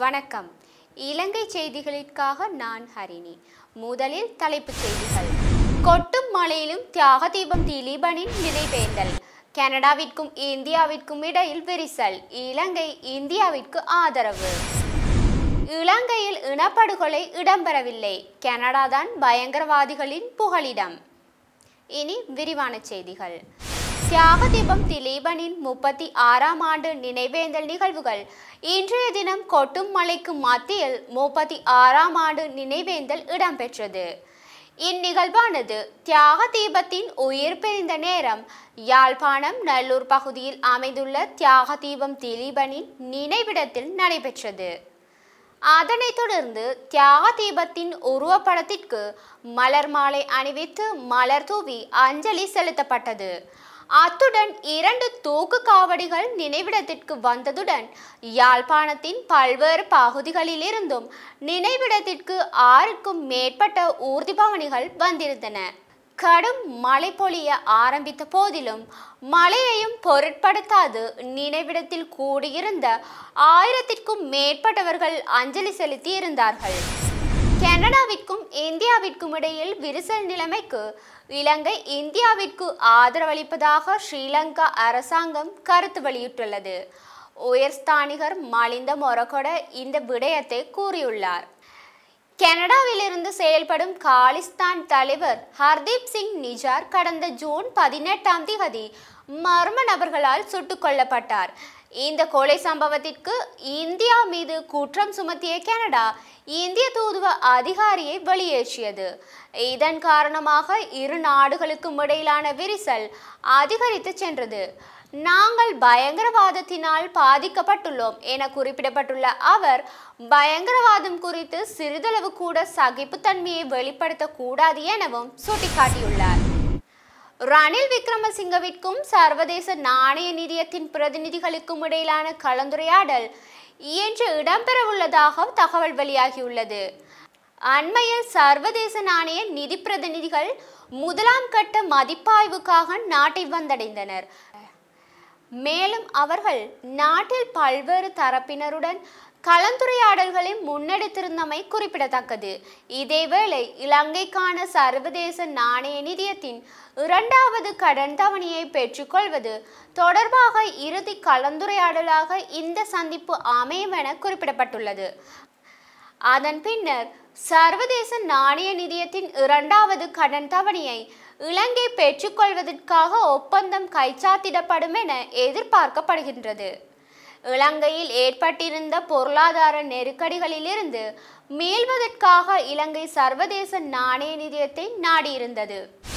வணக்கம் இலங்கை செய்திகளுக்காக நான் ஹரிணி முதலில் தலைப்புச் செய்திகள் கொட்டும் மழையிலும் தியாக தீபம் திலீபனின் நினைவேந்தல் கனடாவிற்கும் இந்தியாவிற்கும் இடையில் விரிசல் இலங்கை இந்தியாவிற்கு ஆதரவு இலங்கையில் இனப்படுகொலை இடம்பெறவில்லை கனடாதான் பயங்கரவாதிகளின் புகலிடம் இனி விரிவான செய்திகள் தியாக தீபம் திலீபனின் முப்பத்தி ஆறாம் ஆண்டு நினைவேந்தல் நிகழ்வுகள் இன்றைய தினம் கொட்டும் மலைக்கு மத்தியில் முப்பத்தி ஆறாம் ஆண்டு நினைவேந்தல் இடம்பெற்றது இந்நிகழ்வானது தியாக தீபத்தின் உயிர் பிரிந்த நேரம் யாழ்ப்பாணம் நல்லூர் பகுதியில் அமைந்துள்ள தியாக தீபம் திலீபனின் நினைவிடத்தில் நடைபெற்றது அதனைத் தொடர்ந்து தியாக தீபத்தின் உருவப்படத்திற்கு மலர் மாலை அணிவித்து மலர் தூவி அஞ்சலி செலுத்தப்பட்டது அத்துடன் இரண்டு தூக்கு காவடிகள் நினைவிடத்திற்கு வந்ததுடன் யாழ்ப்பாணத்தின் பல்வேறு பகுதிகளிலிருந்தும் நினைவிடத்திற்கு ஆறுக்கும் மேற்பட்ட ஊர்திபவனிகள் வந்திருந்தன கடும் மழை பொழிய ஆரம்பித்த போதிலும் மழையையும் பொருட்படுத்தாது நினைவிடத்தில் கூடியிருந்த ஆயிரத்திற்கும் மேற்பட்டவர்கள் அஞ்சலி செலுத்தி இருந்தார்கள் கனடாவிற்கும் இந்தியாவிற்கும் இடையில் விரிசல் நிலைமைக்கு இலங்கை இந்தியாவிற்கு ஆதரவளிப்பதாக ஸ்ரீலங்கா அரசாங்கம் கருத்து வெளியிட்டுள்ளது உயர்ஸ்தானிகர் மலிந்த மொரகொட இந்த விடயத்தை கூறியுள்ளார் கனடாவிலிருந்து செயல்படும் காலிஸ்தான் தலைவர் ஹர்தீப் சிங் நிஜார் கடந்த ஜூன் பதினெட்டாம் தேதி மர்ம நபர்களால் சுட்டுக் கொல்லப்பட்டார் இந்த கொலை சம்பவத்திற்கு இந்தியா மீது குற்றம் சுமத்திய கனடா இந்திய தூதுவ அதிகாரியை வெளியேற்றியது இதன் காரணமாக இரு நாடுகளுக்கும் இடையிலான விரிசல் அதிகரித்து சென்றது நாங்கள் பயங்கரவாதத்தினால் பாதிக்கப்பட்டுள்ளோம் என குறிப்பிடப்பட்டுள்ள அவர் பயங்கரவாதம் குறித்து சிறிதளவு கூட சகிப்புத்தன்மையை வெளிப்படுத்தக்கூடாது எனவும் சுட்டிக்காட்டியுள்ளார் ரணில் விக்ரமசிங்கவிற்கும் சர்வதேச நாணய நிதியத்தின் பிரதிநிதிகளுக்கும் இடையிலான கலந்துரையாடல் இன்று இடம்பெறவுள்ளதாக தகவல் வெளியாகியுள்ளது அண்மையில் சர்வதேச நாணய நிதி பிரதிநிதிகள் முதலாம் கட்ட மதிப்பாய்வுக்காக நாட்டை வந்தடைந்தனர் மேலும் அவர்கள் நாட்டில் பல்வேறு தரப்பினருடன் கலந்துரையாடல்களை முன்னெடுத்திருந்தமை குறிப்பிடத்தக்கது இதேவேளை இலங்கைக்கான சர்வதேச நாணய நிதியத்தின் இரண்டாவது கடன் தவணையை பெற்றுக்கொள்வது தொடர்பாக இறுதி கலந்துரையாடலாக இந்த சந்திப்பு அமையும் என குறிப்பிடப்பட்டுள்ளது அதன் பின்னர் சர்வதேச நாணய நிதியத்தின் இரண்டாவது கடன் தவணையை இலங்கை பெற்றுக்கொள்வதற்காக ஒப்பந்தம் கைச்சாத்திடப்படும் என எதிர்பார்க்கப்படுகின்றது இலங்கையில் ஏற்பட்டிருந்த பொருளாதார நெருக்கடிகளிலிருந்து மீள்வதற்காக இலங்கை சர்வதேச நாணய நிதியத்தை நாடியிருந்தது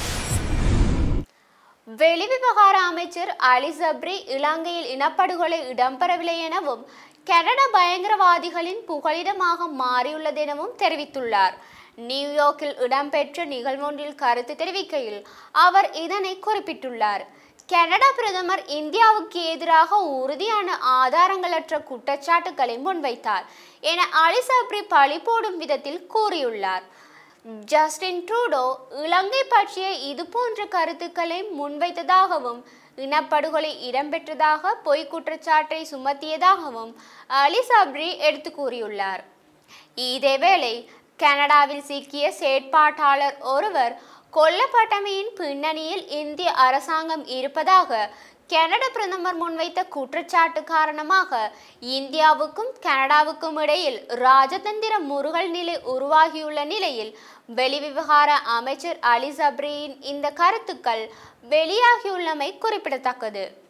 வெளிவிவகார அமைச்சர் அலி சப்ரி இலங்கையில் இனப்படுகொலை இடம்பெறவில்லை எனவும் கனடா பயங்கரவாதிகளின் புகலிடமாக மாறியுள்ளதெனவும் தெரிவித்துள்ளார் நியூயார்க்கில் இடம்பெற்ற நிகழ்வொன்றில் கருத்து தெரிவிக்கையில் அவர் இதனை குறிப்பிட்டுள்ளார் கனடா பிரதமர் இந்தியாவுக்கு எதிராக உறுதியான ஆதாரங்களற்ற குற்றச்சாட்டுகளை முன்வைத்தார் என அலிசப்ரி பழி போடும் விதத்தில் கூறியுள்ளார் ஜஸ்டின் ட்ரூடோ இலங்கை பற்றிய இதுபோன்ற கருத்துக்களை முன்வைத்ததாகவும் இனப்படுகொலை இடம்பெற்றதாக பொய் குற்றச்சாட்டை சுமத்தியதாகவும் அலி சப்ரி எடுத்து கூறியுள்ளார் இதேவேளை கனடாவில் சிக்கிய செயற்பாட்டாளர் ஒருவர் கொல்லப்பட்டமையின் பின்னணியில் இந்திய அரசாங்கம் இருப்பதாக கனடா பிரதமர் முன்வைத்த குற்றச்சாட்டு காரணமாக இந்தியாவுக்கும் கனடாவுக்கும் இடையில் ராஜதந்திர முருகல் நிலை உருவாகியுள்ள நிலையில் வெளிவிவகார அமைச்சர் அலி சப்ரியின் இந்த கருத்துக்கள் வெளியாகியுள்ளமை குறிப்பிடத்தக்கது